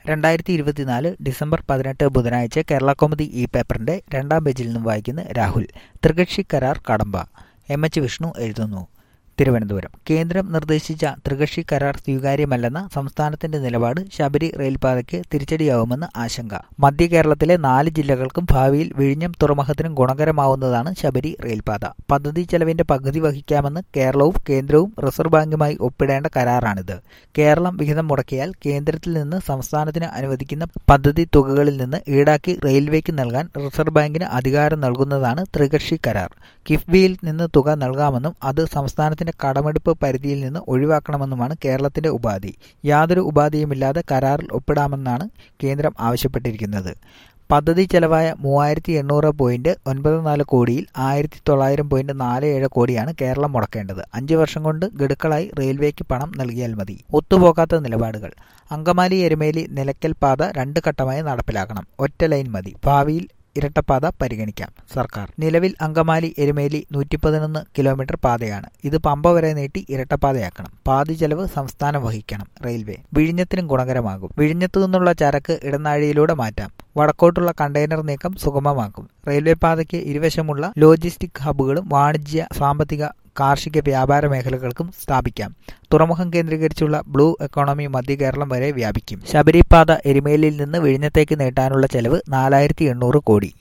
രണ്ടായിരത്തി ഇരുപത്തിനാല് ഡിസംബർ പതിനെട്ട് ബുധനാഴ്ച കേരള കൗമുദി ഈ പേപ്പറിന്റെ രണ്ടാം പേജിൽ നിന്നും വായിക്കുന്ന രാഹുൽ ത്രികക്ഷി കരാർ കടമ്പ എം എച്ച് വിഷ്ണു എഴുതുന്നു തിരുവനന്തപുരം കേന്ദ്രം നിർദ്ദേശിച്ച ത്രികക്ഷി കരാർ സ്വീകാര്യമല്ലെന്ന സംസ്ഥാനത്തിന്റെ നിലപാട് ശബരി റെയിൽപാതയ്ക്ക് തിരിച്ചടിയാവുമെന്ന് ആശങ്ക മധ്യ കേരളത്തിലെ നാല് ജില്ലകൾക്കും ഭാവിയിൽ വിഴിഞ്ഞം തുറമുഖത്തിനും ഗുണകരമാവുന്നതാണ് ശബരി റെയിൽപാത പദ്ധതി ചെലവിന്റെ പകുതി വഹിക്കാമെന്ന് കേരളവും കേന്ദ്രവും റിസർവ് ബാങ്കുമായി ഒപ്പിടേണ്ട കരാറാണിത് കേരളം വിഹിതം മുടക്കിയാൽ കേന്ദ്രത്തിൽ നിന്ന് സംസ്ഥാനത്തിന് അനുവദിക്കുന്ന പദ്ധതി തുകകളിൽ നിന്ന് ഈടാക്കി റെയിൽവേക്ക് നൽകാൻ റിസർവ് ബാങ്കിന് അധികാരം നൽകുന്നതാണ് ത്രികക്ഷി കരാർ കിഫ്ബിയിൽ നിന്ന് തുക നൽകാമെന്നും അത് സംസ്ഥാനത്തിന് കേരളത്തിന്റെ കടമെടുപ്പ് പരിധിയിൽ നിന്ന് ഒഴിവാക്കണമെന്നുമാണ് കേരളത്തിന്റെ ഉപാധി യാതൊരു ഉപാധിയുമില്ലാതെ കരാറിൽ ഒപ്പിടാമെന്നാണ് കേന്ദ്രം ആവശ്യപ്പെട്ടിരിക്കുന്നത് പദ്ധതി ചെലവായ മൂവായിരത്തി എണ്ണൂറ് പോയിന്റ് ഒൻപത് നാല് കോടിയിൽ ആയിരത്തി തൊള്ളായിരം പോയിന്റ് നാല് ഏഴ് കോടിയാണ് കേരളം മുടക്കേണ്ടത് അഞ്ചു വർഷം കൊണ്ട് ഗഡുക്കളായി റെയിൽവേക്ക് പണം നൽകിയാൽ മതി ഒത്തുപോകാത്ത നിലപാടുകൾ അങ്കമാലി എരുമേലി നിലയ്ക്കൽ പാത രണ്ട് ഘട്ടമായി നടപ്പിലാക്കണം ഒറ്റ ലൈൻ മതി ഭാവിയിൽ ഇരട്ടപ്പാത പരിഗണിക്കാം സർക്കാർ നിലവിൽ അങ്കമാലി എരുമേലി നൂറ്റി പതിനൊന്ന് കിലോമീറ്റർ പാതയാണ് ഇത് പമ്പ വരെ നീട്ടി ഇരട്ടപ്പാതയാക്കണം പാതി ചെലവ് സംസ്ഥാനം വഹിക്കണം റെയിൽവേ വിഴിഞ്ഞത്തിനും ഗുണകരമാകും വിഴിഞ്ഞത്തു നിന്നുള്ള ചരക്ക് ഇടനാഴിയിലൂടെ മാറ്റാം വടക്കോട്ടുള്ള കണ്ടെയ്നർ നീക്കം സുഗമമാക്കും റെയിൽവേ പാതയ്ക്ക് ഇരുവശമുള്ള ലോജിസ്റ്റിക് ഹബ്ബുകളും വാണിജ്യ സാമ്പത്തിക കാർഷിക വ്യാപാര മേഖലകൾക്കും സ്ഥാപിക്കാം തുറമുഖം കേന്ദ്രീകരിച്ചുള്ള ബ്ലൂ എക്കോണമി മധ്യ കേരളം വരെ വ്യാപിക്കും ശബരിപാത എരുമേലിയിൽ നിന്ന് വിഴിഞ്ഞത്തേക്ക് നീട്ടാനുള്ള ചെലവ് നാലായിരത്തി എണ്ണൂറ് കോടി